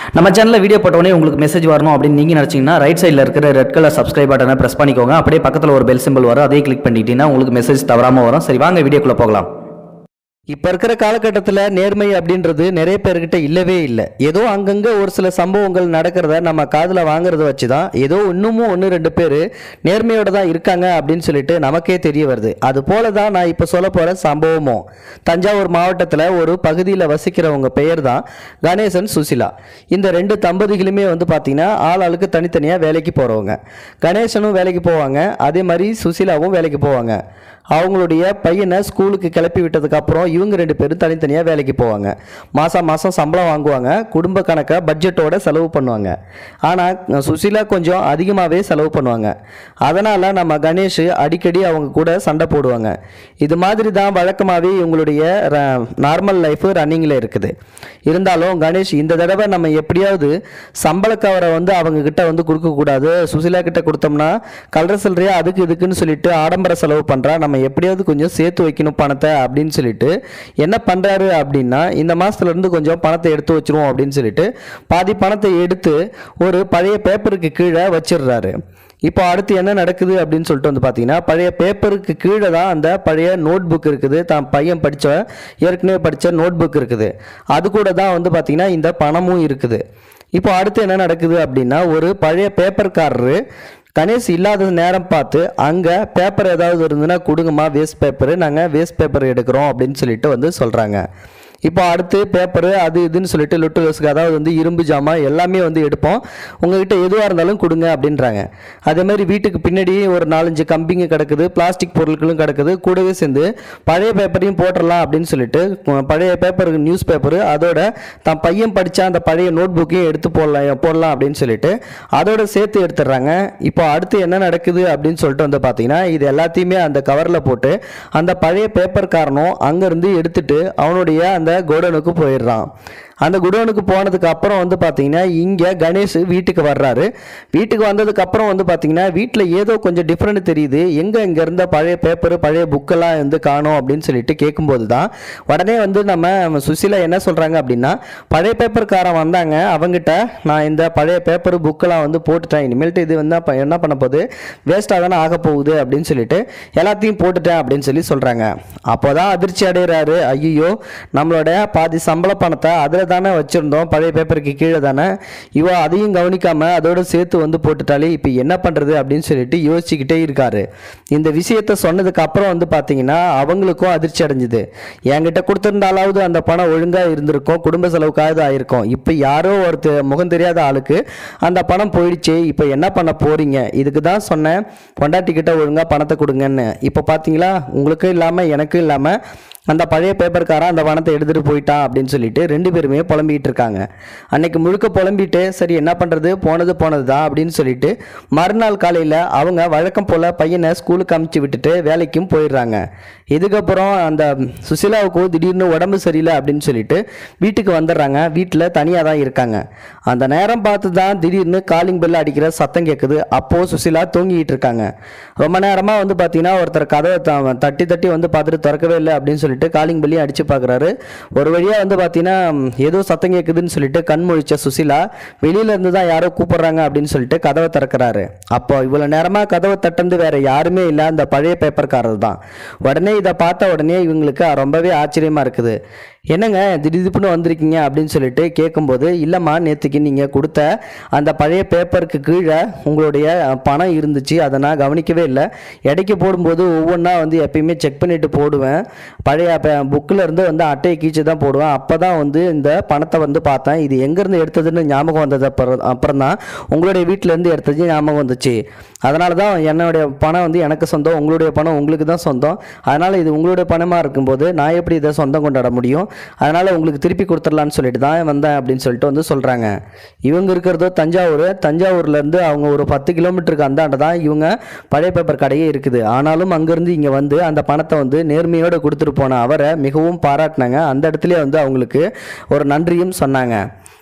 நம்ம சேனலில் வீடியோ போட்டோடனே உங்களுக்கு மெசேஜ் வரணும் அப்படின்னு நீங்கள் நினச்சிங்கன்னா ரைட் சைடில் இருக்கிற ரெட் கலர் சப்ஸ்கிரைப் பட்டனை ப்ரெஸ் பண்ணிக்கோங்க அப்படியே பக்கத்தில் ஒரு பெல் சிம்பிள் வரும் அதையும் கிளிக் பண்ணிட்டீங்கன்னா உங்களுக்கு மெசேஜ் தவறாமல் வரும் சரி வாங்க வீடியோக்குள்ளே போகலாம் இப்போ இருக்கிற காலகட்டத்தில் நேர்மை அப்படின்றது நிறைய பேர்கிட்ட இல்லவே இல்லை ஏதோ அங்கங்கே ஒரு சில சம்பவங்கள் நடக்கிறத நம்ம காதில் வாங்குறத வச்சு தான் ஏதோ இன்னமும் ஒன்று ரெண்டு பேர் நேர்மையோட தான் இருக்காங்க அப்படின்னு சொல்லிட்டு நமக்கே தெரிய வருது அது போல தான் நான் இப்போ சொல்ல போகிற சம்பவமும் தஞ்சாவூர் மாவட்டத்தில் ஒரு பகுதியில் வசிக்கிறவங்க பெயர் தான் கணேசன் சுசிலா இந்த ரெண்டு தம்பதிகளுமே வந்து பார்த்தீங்கன்னா ஆள் ஆளுக்கு தனித்தனியாக வேலைக்கு போகிறவங்க கணேசனும் வேலைக்கு போவாங்க அதே மாதிரி சுசிலாவும் வேலைக்கு போவாங்க அவங்களுடைய பையனை ஸ்கூலுக்கு கிளப்பி விட்டதுக்கு அப்புறம் இவங்க ரெண்டு பேரும் தனித்தனியாக வேலைக்கு போவாங்க மாதம் மாதம் சம்பளம் வாங்குவாங்க குடும்ப கணக்கை பட்ஜெட்டோட செலவு பண்ணுவாங்க ஆனால் சுசிலா கொஞ்சம் அதிகமாகவே செலவு பண்ணுவாங்க அதனால் நம்ம கணேஷ் அடிக்கடி அவங்க கூட சண்டை போடுவாங்க இது மாதிரி தான் வழக்கமாகவே இவங்களுடைய நார்மல் லைஃப் ரன்னிங்கில் இருக்குது இருந்தாலும் கணேஷ் இந்த தடவை நம்ம எப்படியாவது சம்பள கவரை வந்து அவங்க கிட்ட வந்து கொடுக்கக்கூடாது சுசிலா கிட்ட கொடுத்தோம்னா கலர் சில்லறையா அதுக்கு இதுக்குன்னு சொல்லிட்டு ஆடம்பர செலவு பண்ணுறா நம்ம எப்படியாவது கொஞ்சம் சேர்த்து வைக்கணும் பணத்தை அப்படின்னு சொல்லிட்டு என்ன பண்ணுறாரு அப்படின்னா இந்த மாசத்துல இருந்து கொஞ்சம் பணத்தை எடுத்து வச்சிருவோம் அப்படின்னு சொல்லிட்டு பாதி பணத்தை எடுத்து ஒரு பழைய பேப்பருக்கு கீழே வச்சிடுறாரு இப்போ அடுத்து என்ன நடக்குது அப்படின்னு சொல்லிட்டு வந்து பார்த்தீங்கன்னா பழைய பேப்பருக்கு கீழே தான் அந்த பழைய நோட் புக் இருக்குது தான் பையன் படித்த ஏற்கனவே படித்த நோட் புக் இருக்குது அது கூட தான் வந்து பார்த்தீங்கன்னா இந்த பணமும் இருக்குது இப்போ அடுத்து என்ன நடக்குது அப்படின்னா ஒரு பழைய பேப்பர்காரரு கணேஷ் இல்லாத நேரம் பார்த்து அங்கே பேப்பர் ஏதாவது இருந்ததுன்னா கொடுங்கம்மா வேஸ்ட் பேப்பரு நாங்கள் வேஸ்ட் பேப்பர் எடுக்கிறோம் அப்படின்னு சொல்லிட்டு வந்து சொல்கிறாங்க இப்போ அடுத்து பேப்பரு அது இதுன்னு சொல்லிட்டு லுட்டுலஸ்க்கு அதாவது வந்து இரும்பு ஜாமான் எல்லாமே வந்து எடுப்போம் உங்ககிட்ட எதுவாக இருந்தாலும் கொடுங்க அப்படின்றாங்க அதே மாதிரி வீட்டுக்கு பின்னாடி ஒரு நாலஞ்சு கம்பிங்க கிடக்குது பிளாஸ்டிக் பொருட்களும் கிடக்குது கூடவே சேர்ந்து பழைய பேப்பரையும் போட்டுடலாம் அப்படின்னு சொல்லிட்டு உம், பழைய பேப்பர் நியூஸ் பேப்பரு அதோட தன் பையன் படித்த அந்த பழைய நோட் புக்கையும் எடுத்து போடலாம் போடலாம் அப்படின்னு சொல்லிட்டு அதோட சேர்த்து எடுத்துடுறாங்க இப்போ அடுத்து என்ன நடக்குது அப்படின்னு சொல்லிட்டு வந்து பார்த்தீங்கன்னா இது எல்லாத்தையுமே அந்த கவரில் போட்டு அந்த பழைய பேப்பர் காரனும் அங்கேருந்து எடுத்துட்டு அவனுடைய அந்த கோடனுக்கு போயிடுறான் அந்த குடோனுக்கு போனதுக்கு அப்புறம் வந்து பார்த்தீங்கன்னா இங்கே கணேஷ் வீட்டுக்கு வர்றாரு வீட்டுக்கு வந்ததுக்கு அப்புறம் வந்து பார்த்தீங்கன்னா வீட்டில் ஏதோ கொஞ்சம் டிஃப்ரெண்ட் தெரியுது எங்கே இங்கே இருந்த பழைய பேப்பர் பழைய புக்கெல்லாம் வந்து காணோம் அப்படின்னு சொல்லிட்டு கேட்கும்போது தான் உடனே வந்து நம்ம சுசிலா என்ன சொல்கிறாங்க அப்படின்னா பழைய பேப்பர்காரன் வந்தாங்க அவங்ககிட்ட நான் இந்த பழைய பேப்பர் புக்கெல்லாம் வந்து போட்டுட்டேன் இனிமேல்ட்டு இது வந்து அப்ப என்ன பண்ண போகுது வேஸ்ட்டாக தானே ஆக போகுது அப்படின்னு சொல்லிட்டு எல்லாத்தையும் போட்டுட்டேன் அப்படின்னு சொல்லி சொல்கிறாங்க அப்போ தான் அதிர்ச்சி அடைகிறாரு ஐயோ நம்மளோட பாதி சம்பள பணத்தை அதில் தானே வச்சுருந்தோம் பழைய பேப்பருக்கு கீழே தானே இவ அதையும் கவனிக்காமல் அதோட சேர்த்து வந்து போட்டுட்டாலே இப்போ என்ன பண்ணுறது அப்படின்னு சொல்லிட்டு யோசிச்சுக்கிட்டே இருக்காரு இந்த விஷயத்த சொன்னதுக்கு அப்புறம் வந்து பார்த்தீங்கன்னா அவங்களுக்கும் அதிர்ச்சி அடைஞ்சுது என்கிட்ட கொடுத்துருந்தாலாவது அந்த பணம் ஒழுங்காக இருந்திருக்கும் குடும்ப செலவுக்காவது ஆயிருக்கும் இப்போ யாரோ ஒருத்தர் முகம் தெரியாத ஆளுக்கு அந்த பணம் போயிடுச்சு இப்போ என்ன பண்ண போறீங்க இதுக்கு தான் சொன்னேன் பொண்டாட்டி கிட்ட ஒழுங்காக பணத்தை கொடுங்கன்னு இப்போ பார்த்தீங்களா உங்களுக்கும் இல்லாமல் எனக்கும் இல்லாமல் அந்த பழைய பேப்பர்காரன் அந்த பணத்தை எடுத்துகிட்டு போயிட்டான் அப்படின்னு சொல்லிட்டு ரெண்டு பேருமே புலம்பிக்கிட்டு இருக்காங்க அன்னைக்கு முழுக்க புலம்பிட்டு சரி என்ன பண்ணுறது போனது போனது தான் அப்படின்னு சொல்லிட்டு மறுநாள் காலையில் அவங்க வழக்கம் போல் பையனை ஸ்கூலுக்கு அமுச்சு விட்டுட்டு வேலைக்கும் போயிடுறாங்க இதுக்கப்புறம் அந்த சுசிலாவுக்கு திடீர்னு உடம்பு சரியில்லை அப்படின்னு சொல்லிட்டு வீட்டுக்கு வந்துடுறாங்க வீட்டில் தனியாக தான் இருக்காங்க அந்த நேரம் பார்த்து தான் திடீர்னு காலிங் பெல் அடிக்கிற சத்தம் கேட்குது அப்போது சுசிலா தூங்கிட்டு இருக்காங்க ரொம்ப நேரமாக வந்து பார்த்தீங்கன்னா ஒருத்தர் கதவை த- தட்டி தட்டி வந்து பார்த்துட்டு திறக்கவே இல்லை அப்படின்னு சொல்லிட்டு காலிங் பெல்லையும் அடிச்சு பார்க்குறாரு ஒரு வழியாக வந்து பார்த்தீங்கன்னா ம், ஏதோ சத்தம் கேட்குதுன்னு சொல்லிட்டு கண் முழிச்ச சுசிலா வெளியில இருந்து தான் யாரோ கூப்பிடுறாங்க அப்படின்னு சொல்லிட்டு கதவை திறக்கிறாரு அப்போ இவ்வளோ நேரமாக கதவை தட்டந்து வேற யாருமே இல்லை அந்த பழைய பேப்பர்காரர் தான் உடனே இதை பார்த்த உடனே இவங்களுக்கு ரொம்பவே ஆச்சரியமா இருக்குது என்னங்க திடீர்னு வந்திருக்கீங்க அப்படின்னு சொல்லிட்டு கேட்கும்போது இல்லைம்மா நேற்றுக்கு நீங்கள் கொடுத்த அந்த பழைய பேப்பருக்கு கீழே உங்களுடைய அஹ், பணம் இருந்துச்சு அதை நான் கவனிக்கவே இல்லை எடைக்கு போடும்போது ஒவ்வொன்றா வந்து எப்பயுமே செக் பண்ணிட்டு போடுவேன் பழைய புக்கில் இருந்து வந்து அட்டையை கீச்சு தான் போடுவேன் அப்போ தான் வந்து இந்த பணத்தை வந்து பார்த்தேன் இது எங்கேருந்து எடுத்ததுன்னு ஞாபகம் வந்தது அப்புறம் அப்புறம் தான் உங்களுடைய வீட்டிலேருந்து எடுத்தது ஞாபகம் வந்துச்சு அதனால தான் என்னுடைய பணம் வந்து எனக்கு சொந்தம் உங்களுடைய பணம் உங்களுக்கு தான் சொந்தம் அதனால் இது உங்களுடைய பணமாக இருக்கும்போது நான் எப்படி இதை சொந்தம் கொண்டாட முடியும் அதனால் உங்களுக்கு திருப்பி கொடுத்துடலான்னு சொல்லிட்டு தான் வந்தேன் அப்படின்னு சொல்லிட்டு வந்து சொல்கிறாங்க இவங்க இருக்கிறதோ தஞ்சாவூர் தஞ்சாவூர்லேருந்து அவங்க ஒரு பத்து கிலோமீட்டருக்கு அந்தாண்ட தான் இவங்க பழைய பேப்பர் கடையே இருக்குது ஆனாலும் அங்கேருந்து இங்கே வந்து அந்த பணத்தை வந்து நேர்மையோடு கொடுத்துட்டு போன அவரை மிகவும் பாராட்டினாங்க அந்த இடத்துலயே வந்து அவங்களுக்கு ஒரு நன்றியும் சொன்னாங்க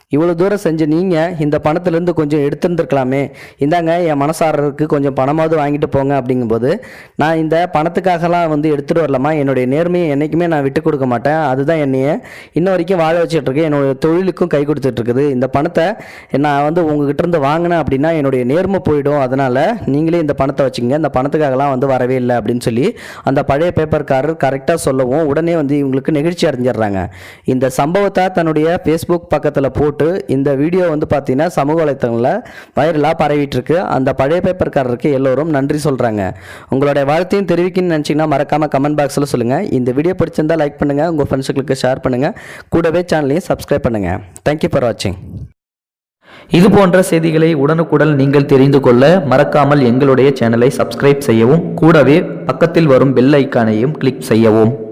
இவ்வளோ தூரம் செஞ்ச நீங்கள் இந்த பணத்துலேருந்து கொஞ்சம் எடுத்துருந்துருக்கலாமே இந்தாங்க என் மனசாரருக்கு கொஞ்சம் பணமாவது வாங்கிட்டு போங்க அப்படிங்கும்போது நான் இந்த பணத்துக்காகலாம் வந்து எடுத்துகிட்டு வரலாமா என்னுடைய நேர்மையை என்றைக்குமே நான் விட்டு கொடுக்க மாட்டேன் அதுதான் என்னைய இன்ன வரைக்கும் வாழ வச்சுட்டு இருக்கு என்னுடைய தொழிலுக்கும் கை கொடுத்துட்டு இருக்குது இந்த பணத்தை நான் வந்து உங்ககிட்ட இருந்து வாங்கினேன் அப்படின்னா என்னுடைய நேர்மை போயிடும் அதனால் நீங்களே இந்த பணத்தை வச்சுக்கங்க இந்த பணத்துக்காகலாம் வந்து வரவே இல்லை அப்படின்னு சொல்லி அந்த பழைய பேப்பர்காரர் கரெக்டாக சொல்லவும் உடனே வந்து இவங்களுக்கு நெகிழ்ச்சி அடைஞ்சிடுறாங்க இந்த சம்பவத்தை தன்னுடைய ஃபேஸ்புக் பக்கத்தில் போட்டு இந்த வீடியோ வந்து பார்த்தீங்கன்னா சமூக வலைத்தளங்களில் வைரலாக பரவிட்டு இருக்கு அந்த பழைய பேப்பர்காரருக்கு எல்லோரும் நன்றி சொல்கிறாங்க உங்களுடைய வாழ்த்தையும் தெரிவிக்கணும்னு நினச்சிங்கன்னா மறக்காமல் கமெண்ட் பாக்ஸில் சொல்லுங்கள் இந்த வீடியோ பிடிச்சிருந்தா லைக் பண்ணுங்கள் உங்கள் ஃப்ரெண்ட்ஸுகளுக்கு ஷேர் பண்ணுங்கள் கூடவே சேனலையும் சப்ஸ்கிரைப் பண்ணுங்கள் தேங்க்யூ ஃபார் வாட்சிங் இது போன்ற செய்திகளை உடனுக்குடன் நீங்கள் தெரிந்து கொள்ள மறக்காமல் எங்களுடைய சேனலை சப்ஸ்கிரைப் செய்யவும் கூடவே பக்கத்தில் வரும் பெல் ஐக்கானையும் கிளிக் செய்யவும்